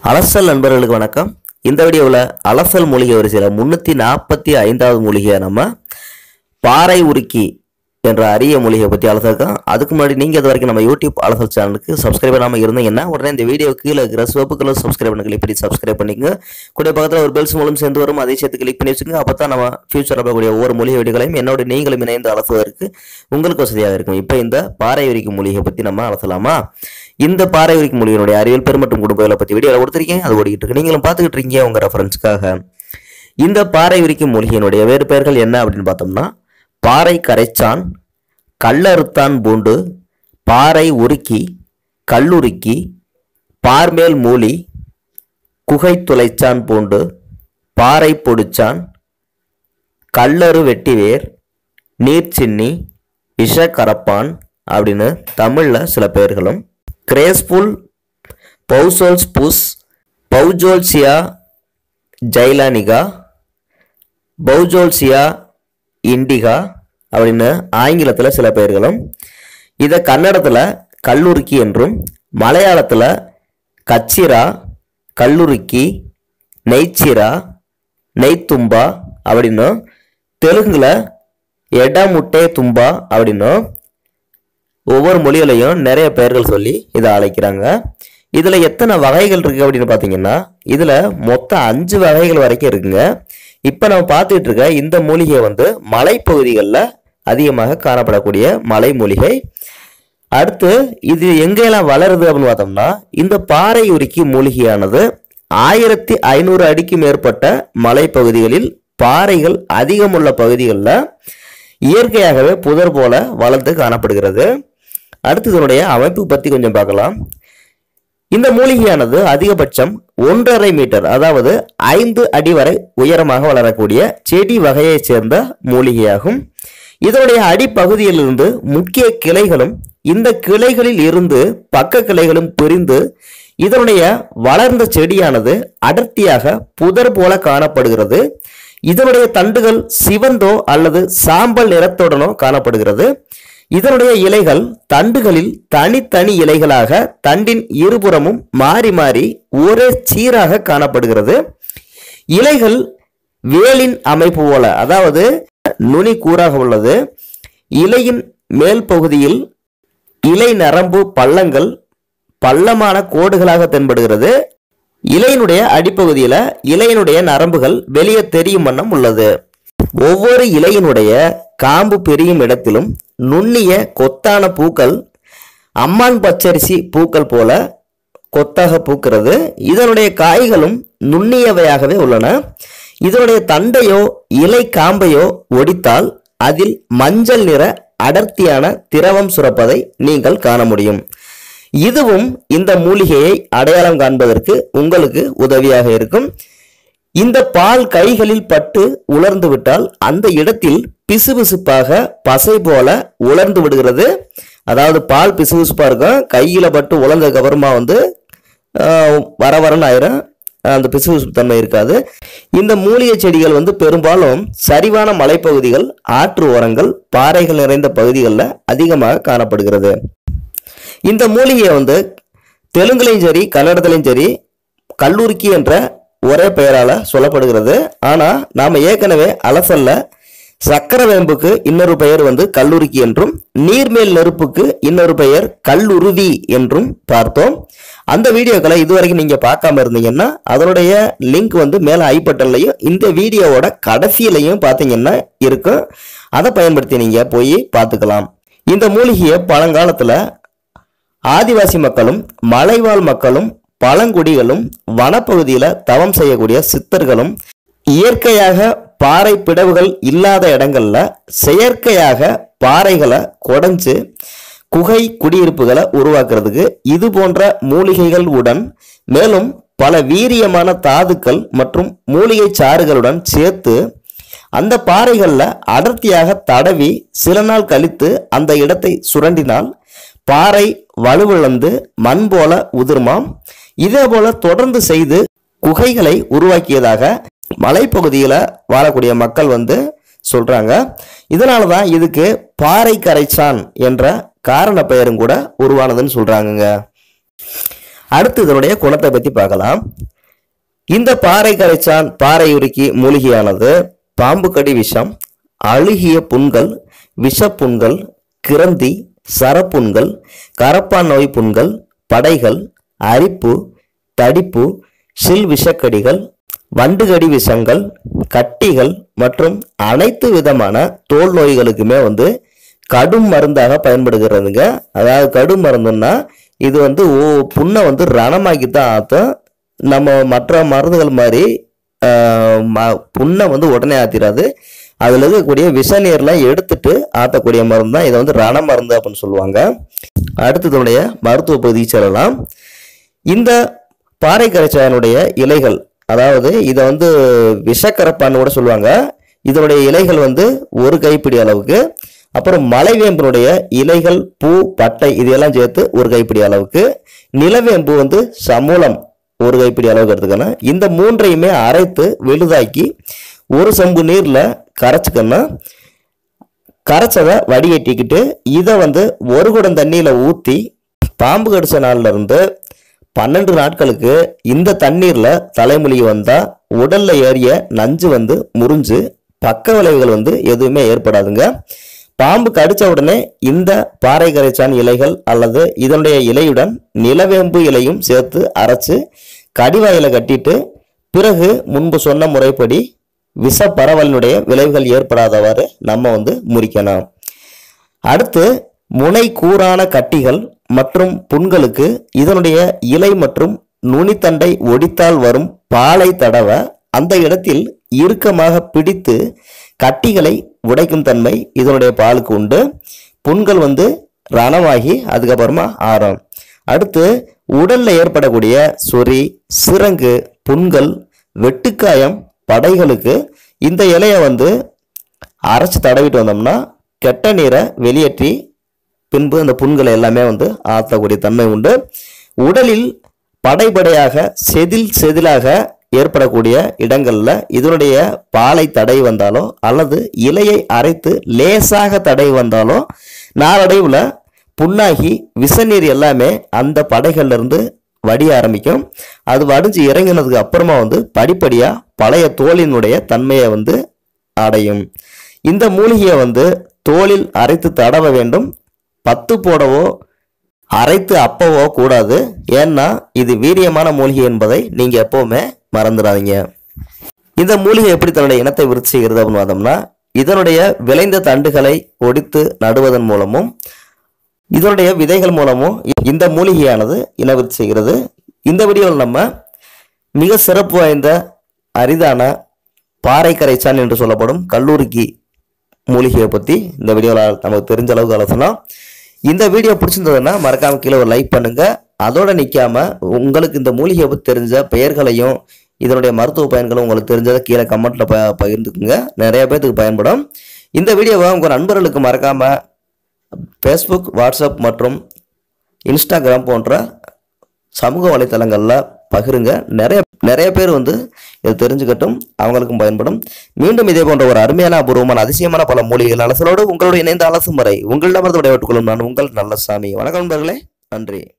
அலசல் நண்பர்களுக்கு வணக்கம் இந்த வீடியோவில் அலசல் மூலிகை வரிசையில் முன்னூற்றி நாற்பத்தி ஐந்தாவது மூலிகையை நம்ம பாறை உருக்கி என்ற அரிய மூலிகையை பற்றி அலசருக்கோம் அதுக்கு முன்னாடி நீங்கள் இது வரைக்கும் நம்ம யூடியூப் அலசல் சேனலுக்கு சப்ஸ்கிரைப் பண்ணாமல் இருந்தீங்கன்னா உடனே இந்த வீடியோ கீழே இருக்கிற சிவப்பு கலர் சப்ஸ்கிரைப் பண்ண கிளிக் பண்ணி சப்ஸ்கிரைப் பண்ணிக்கங்க கூட பக்கத்தில் ஒரு பெல்ஸ் மூலம் சேர்ந்து வரும் அதே சேர்த்து கிளிக் பண்ணி வச்சுக்கோங்க அப்போ தான் நம்ம ஃபியூச்சர் வரக்கூடிய ஒவ்வொரு மூலிகை வீடியோகளையும் என்னோட நீங்களும் இணைந்து அலசுவதற்கு உங்களுக்கு வசதியாக இருக்கும் இப்போ இந்த பாறை உரிக்கும் மூலிகை பற்றி நம்ம அலசலாமா இந்த பாறை உரிக்கும் மூலிகையினுடைய அறிவியல் பெரு மற்றும் குடும்பங்களை பற்றி வீடியோவில் கொடுத்துருக்கேன் அது ஓடிக்கிட்டு இருக்கு நீங்களும் பார்த்துக்கிட்டு இருக்கீங்க உங்கள் ரெஃபரன்ஸ்க்காக இந்த பாறை உரிக்கும் மூலிகையினுடைய வேறு பெயர்கள் என்ன அப்படின்னு பார்த்தோம்னா பாறை கரைச்சான் கல்லறுத்தான் பூண்டு பாறை உருக்கி கல்லுருக்கி பார்மேல் மூலி குகை துளைச்சான் பூண்டு பாறை பொடிச்சான் கல்லறு வெட்டிவேர் நீர்ச்சின்னி விஷக்கரப்பான் அப்படின்னு தமிழில் சில பெயர்களும் கிரேஸ்புல் பௌசோல்ஸ் புஸ் பௌஜோல்சியா ஜைலானிகா பௌஜோல்சியா இண்டிகா அப்படின்னு ஆங்கிலத்தில் சில பெயர்களும் இதை கன்னடத்தில் கல்லுருக்கி என்றும் மலையாளத்தில் கச்சிரா கல்லுருக்கி நெய்ச்சிரா நெய்த்தும்பா அப்படின்னும் தெலுங்குல எடமுட்டே தும்பா அப்படின்னும் ஒவ்வொரு மொழிகளையும் நிறைய பெயர்கள் சொல்லி இதை அழைக்கிறாங்க இதில் எத்தனை வகைகள் இருக்குது அப்படின்னு பார்த்தீங்கன்னா இதில் மொத்தம் அஞ்சு வகைகள் வரைக்கும் இருக்குங்க இப்போ நம்ம பார்த்துட்டு இருக்க இந்த மூலிகை வந்து மலைப்பகுதிகளில் அதிகமாக காணப்படக்கூடிய மலை மூலிகை அடுத்து இது எங்கெல்லாம் வளருது அப்படின்னு பார்த்தோம்னா இந்த பாறை உருக்கி மூலிகையானது ஆயிரத்தி ஐநூறு அடிக்கு மேற்பட்ட மலைப்பகுதிகளில் பாறைகள் அதிகமுள்ள பகுதிகளில் இயற்கையாகவே புதர் போல வளர்ந்து காணப்படுகிறது அடுத்து இதனுடைய அமைப்பு பற்றி கொஞ்சம் பார்க்கலாம் இந்த மூலிகையானது அதிகபட்சம் ஒன்றரை மீட்டர் அதாவது ஐந்து அடி வரை உயரமாக வளரக்கூடிய செடி வகையைச் சேர்ந்த மூலிகையாகும் இதனுடைய அடிப்பகுதியிலிருந்து முக்கிய கிளைகளும் இந்த கிளைகளில் இருந்து பக்க கிளைகளும் பிரிந்து இதனுடைய வளர்ந்த செடியானது அடர்த்தியாக புதர் போல காணப்படுகிறது இதனுடைய தண்டுகள் சிவந்தோ அல்லது சாம்பல் நிறத்துடனோ காணப்படுகிறது இதனுடைய இலைகள் தண்டுகளில் தனித்தனி இலைகளாக தண்டின் இருபுறமும் மாறி மாறி ஒரே சீராக காணப்படுகிறது இலைகள் வேலின் அமைப்பு போல அதாவது நுனி கூறாக உள்ளது இலையின் மேல் பகுதியில் இலை நரம்பு பள்ளங்கள் பள்ளமான கோடுகளாக தென்படுகிறது இலையினுடைய அடிப்பகுதியில இலையினுடைய நரம்புகள் வெளியே தெரியும் வண்ணம் உள்ளது ஒவ்வொரு இலையினுடைய காம்பு பிரியும் இடத்திலும் நுண்ணிய கொத்தான பூக்கள் அம்மான் பச்சரிசி பூக்கள் போல கொத்தாக பூக்கிறது இதனுடைய காய்களும் நுண்ணியவையாகவே உள்ளன இதனுடைய தண்டையோ இலை காம்பையோ ஒடித்தால் அதில் மஞ்சள் நிற அடர்த்தியான திரவம் சுரப்பதை நீங்கள் காண முடியும் இதுவும் இந்த மூலிகையை அடையாளம் காண்பதற்கு உங்களுக்கு உதவியாக இருக்கும் இந்த பால் கைகளில் பட்டு உலர்ந்து விட்டால் அந்த இடத்தில் பிசுபிசுப்பாக பசை போல உலர்ந்து விடுகிறது அதாவது பால் பிசுபிசுப்பா இருக்கும் கையில பட்டு உலர்ந்ததுக்கு அப்புறமா வந்து ஆஹ், வர வரன்னு ஆயிரும் அந்த பிசுபிசுப்பு தன்மை இருக்காது இந்த மூலிகை செடிகள் வந்து பெரும்பாலும் சரிவான மலைப்பகுதிகள் ஆற்று ஓரங்கள் பாறைகள் நிறைந்த பகுதிகளில் அதிகமாக காணப்படுகிறது இந்த மூலிகையை வந்து தெலுங்குலையும் சரி கன்னடத்துலையும் சரி கல்லூரிக்கி என்ற ஒரே பெயரால சொல்லப்படுகிறது ஆனா நாம ஏற்கனவே அலசல்ல சக்கர வேம்புக்கு இன்னொரு பெயர் வந்து கல்லூரிக்கி என்றும் நீர்மேல் நெருப்புக்கு இன்னொரு பெயர் கல்லுருவி என்றும் பார்த்தோம் அந்த வீடியோக்களை இதுவரைக்கும் நீங்க பார்க்காம இருந்தீங்கன்னா அதனுடைய லிங்க் வந்து மேல ஐ பட்டன்லையும் இந்த வீடியோவோட கடைசியிலையும் பார்த்தீங்கன்னா இருக்கும் அதை பயன்படுத்தி நீங்க போய் பார்த்துக்கலாம் இந்த மூலிகையை பழங்காலத்துல ஆதிவாசி மக்களும் மலைவாழ் மக்களும் பழங்குடிகளும் வனப்பகுதியில் தவம் செய்யக்கூடிய சித்தர்களும் இயற்கையாக பாறை பிடவுகள் இல்லாத இடங்கள்ல செயற்கையாக பாறைகளை குடைஞ்சு குகை குடியிருப்புகளை உருவாக்குறதுக்கு இது போன்ற மூலிகைகள் உடன் மேலும் பல வீரியமான தாதுக்கள் மற்றும் மூலிகை சாறுகளுடன் சேர்த்து அந்த பாறைகளில் அடர்த்தியாக தடவி சில நாள் கழித்து அந்த இடத்தை சுரண்டினால் பாறை வலுவிழந்து மண் போல உதிர்மாம் இதே போல தொடர்ந்து செய்து குகைகளை உருவாக்கியதாக மலைப்பகுதியில் வாழக்கூடிய மக்கள் வந்து சொல்றாங்க இதனால தான் இதுக்கு பாறை கரைச்சான் என்ற காரண பெயரும் கூட உருவானதுன்னு சொல்றாங்கங்க அடுத்து இதனுடைய குணத்தை பற்றி பார்க்கலாம் இந்த பாறை கரைச்சான் பாறை உருக்கி மூலிகையானது பாம்பு கடி விஷம் அழுகிய புண்கள் விஷப்புண்கள் கிரந்தி சரப்புண்கள் கரப்பான் நோய் புண்கள் படைகள் அரிப்பு தடிப்பு சில் விஷக்கடிகள் வண்டுகடி விஷங்கள் கட்டிகள் மற்றும் அனைத்து விதமான தோல் நோய்களுக்குமே வந்து கடும் மருந்தாக பயன்படுகிறதுங்க அதாவது கடும் மருந்துன்னா இது வந்து ஓ புண்ணை வந்து ரணமாக்கி தான் ஆற்றும் நம்ம மற்ற மருந்துகள் மாதிரி ஆஹ், ம- புண்ணை வந்து உடனே ஆத்திராது அதில் இருக்கக்கூடிய விஷ நீர்லாம் எடுத்துட்டு ஆற்றக்கூடிய மருந்து தான் இதை வந்து ரண மருந்து அப்படின்னு சொல்லுவாங்க அடுத்ததுடைய மருத்துவ பகுதிக்கு செல்லலாம் இந்த பாறை கரைச்சாயனுடைய இலைகள் அதாவது இதை வந்து விஷக்கரப்பான்னு கூட சொல்லுவாங்க இதனுடைய இலைகள் வந்து ஒரு கைப்பிடி அளவுக்கு அப்புறம் மலைவேம்பினுடைய இலைகள் பூ பட்டை இதையெல்லாம் சேர்த்து ஒரு கைப்பிடி அளவுக்கு நிலவேம்பு வந்து சமூலம் ஒரு கைப்பிடி அளவுக்கு எடுத்துக்கணும் இந்த மூன்றையுமே அரைத்து விழுதாக்கி ஒரு செம்பு நீரில் கரைச்சிக்கணும் கரைச்சதை வடிகட்டிக்கிட்டு இதை வந்து ஒரு குடம் தண்ணியில் ஊற்றி பாம்பு கடிச்ச நாள்ல இருந்து பன்னெண்டு நாட்களுக்கு இந்த தண்ணீரில் தலைமொழி வந்தால் உடலில் ஏறிய நஞ்சு வந்து முறிஞ்சு பக்க விளைவுகள் வந்து எதுவுமே ஏற்படாதுங்க பாம்பு கடிச்ச உடனே இந்த பாறை கரைச்சான் இலைகள் அல்லது இதனுடைய இலையுடன் நிலவேம்பு இலையும் சேர்த்து அரைச்சு கடிவாயில கட்டிட்டு பிறகு முன்பு சொன்ன முறைப்படி விஷ பரவலினுடைய விளைவுகள் ஏற்படாதவாறு நம்ம வந்து முறிக்கணும் அடுத்து முனை கூரான கட்டிகள் மற்றும் புண்களுக்கு இதனுடைய இலை மற்றும் நுனித்தண்டை ஒடித்தால் வரும் பாலை தடவ அந்த இடத்தில் இறுக்கமாக பிடித்து கட்டிகளை உடைக்கும் தன்மை இதனுடைய பாலுக்கு உண்டு புண்கள் வந்து ரணமாகி அதுக்கப்புறமா ஆறும் அடுத்து உடல்ல ஏற்படக்கூடிய சொறி சிரங்கு புண்கள் வெட்டுக்காயம் படைகளுக்கு இந்த இலையை வந்து அரைச்சு தடவிட்டு வந்தோம்னா கெட்ட நீரை வெளியேற்றி பின்பு அந்த புண்களை எல்லாமே வந்து ஆற்றக்கூடிய தன்மை உண்டு உடலில் படைபடையாக செதில் செதிலாக ஏற்படக்கூடிய இடங்கள்ல இதனுடைய பாலை தடை வந்தாலோ அல்லது இலையை அரைத்து லேசாக தடை வந்தாலோ நாளடைவில் புண்ணாகி விஷநீர் எல்லாமே அந்த படைகள்ல இருந்து வடிய ஆரம்பிக்கும் அது வடிஞ்சு இறங்கினதுக்கு அப்புறமா வந்து படிப்படியா பழைய தோலினுடைய தன்மையை வந்து அடையும் இந்த மூலிகையை வந்து தோலில் அரைத்து தடவ வேண்டும் பத்து போடவோ அரைத்து அப்பவோ கூடாது ஏன்னா இது வீரியமான மூலிகை என்பதை நீங்க எப்பவுமே மறந்துடாதீங்க இந்த மூலிகை எப்படி தன்னுடைய இனத்தை விருத்தி செய்கிறது அப்படின்னு பார்த்தோம்னா இதனுடைய விளைந்த தண்டுகளை ஒடித்து நடுவதன் மூலமும் இதனுடைய விதைகள் மூலமும் இந்த மூலிகையானது இனவிருத்தி செய்கிறது இந்த வீடியோவில் நம்ம மிக சிறப்பு வாய்ந்த அரிதான பாறை கரைச்சான் என்று சொல்லப்படும் கல்லூரிக்கு மூலிகையை பற்றி இந்த வீடியோவில் நமக்கு தெரிஞ்ச அளவுக்கு ஆலோசனை இந்த வீடியோ பிடிச்சிருந்ததுன்னா மறக்காம கீழே ஒரு லைக் பண்ணுங்க அதோட நிற்காம உங்களுக்கு இந்த மூலிகையை பற்றி தெரிஞ்ச பெயர்களையும் இதனுடைய மருத்துவ பயன்களும் உங்களுக்கு தெரிஞ்சதை கீழே கமெண்ட்ல ப பகிர்ந்துக்குங்க நிறைய பேர்த்துக்கு பயன்படும் இந்த வீடியோவை உங்கள் நண்பர்களுக்கு மறக்காம ஃபேஸ்புக் வாட்ஸ்அப் மற்றும் இன்ஸ்டாகிராம் போன்ற சமூக வலைத்தளங்களில் பகிருங்க நிறைய நிறைய பேர் வந்து இதை தெரிஞ்சுக்கட்டும் அவங்களுக்கும் பயன்படும் மீண்டும் இதே போன்ற ஒரு அருமையான அபூர்வமான அதிசயமான பல மூலிகைகள் அலசலோடு உங்களோட இணைந்த அலசும் வரை உங்களிடமிருந்து விடைபெற்றுக் கொள்ளும் நான் உங்கள் நல்ல சாமி வணக்கம் நண்பர்களே நன்றி